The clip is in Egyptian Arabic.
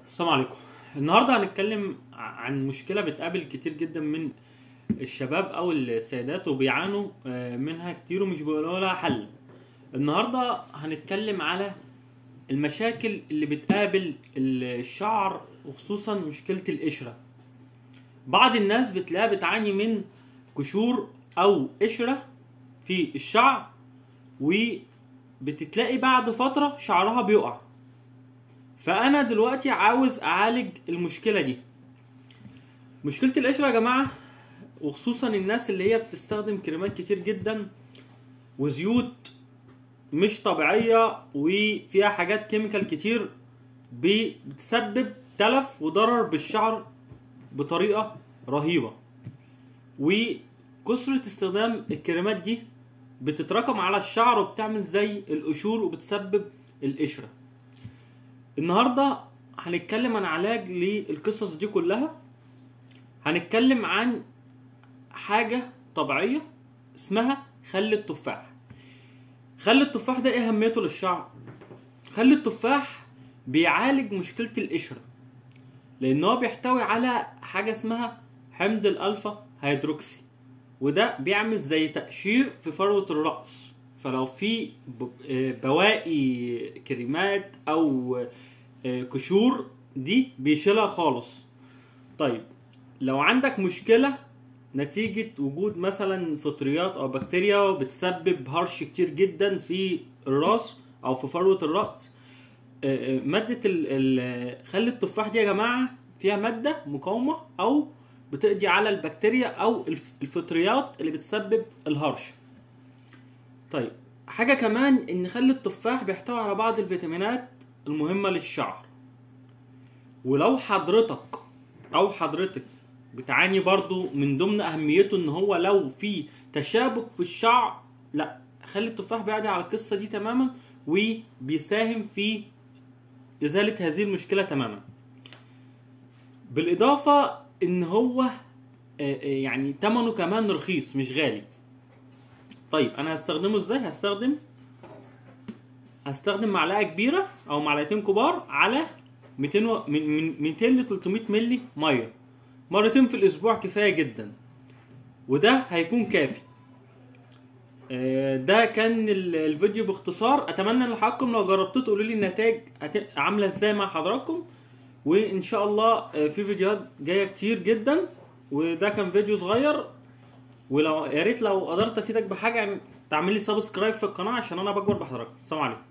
السلام عليكم النهارده هنتكلم عن مشكله بتقابل كتير جدا من الشباب او السيدات وبيعانوا آه، منها كتير ومش بيلاقوا لها حل النهارده هنتكلم على المشاكل اللي بتقابل الشعر وخصوصا مشكله القشره بعض الناس بتلاقيها بتعاني من قشور او قشره في الشعر وبتتلاقي بعد فتره شعرها بيقع فانا دلوقتي عاوز اعالج المشكله دي مشكله القشره يا جماعه وخصوصا الناس اللي هي بتستخدم كريمات كتير جدا وزيوت مش طبيعيه وفيها حاجات كيميكال كتير بتسبب تلف وضرر بالشعر بطريقه رهيبه وكثره استخدام الكريمات دي بتتراكم على الشعر وبتعمل زي القشور وبتسبب القشره النهارده هنتكلم عن علاج للقصص دي كلها هنتكلم عن حاجه طبيعيه اسمها خل التفاح خل التفاح ده ايه اهميته للشعر خل التفاح بيعالج مشكله القشره لان هو بيحتوي على حاجه اسمها حمض الالفا هيدروكسي وده بيعمل زي تقشير في فروه الراس فلو في بواقي كريمات او قشور دي بيشيلها خالص طيب لو عندك مشكله نتيجة وجود مثلا فطريات أو بكتيريا بتسبب هرش كتير جدا في الراس أو في فروة الرأس مادة خل التفاح دي يا جماعة فيها مادة مقاومة أو بتقضي على البكتيريا أو الفطريات اللي بتسبب الهرش طيب حاجة كمان إن خل التفاح بيحتوي على بعض الفيتامينات المهمة للشعر ولو حضرتك أو حضرتك بتعاني برضو من ضمن أهميته إن هو لو في تشابك في الشعر لا خلي التفاح بيعدي على القصة دي تماما وبيساهم في إزالة هذه المشكلة تماما بالإضافة إن هو يعني تمنه كمان رخيص مش غالي طيب انا هستخدمه ازاي هستخدم هستخدم معلقه كبيره او معلقتين كبار على 200 و... من 200 ل 300 مللي ميه مرتين في الاسبوع كفايه جدا وده هيكون كافي ده كان الفيديو باختصار اتمنى ان حضراتكم لو جربتوه تقولوا لي النتائج عامله ازاي مع حضراتكم وان شاء الله في فيديوهات جايه كتير جدا وده كان فيديو صغير ولو يا ريت لو قدرت افيدك بحاجه تعمل لي سبسكرايب في القناه عشان انا بكبر بحضراتكم السلام عليكم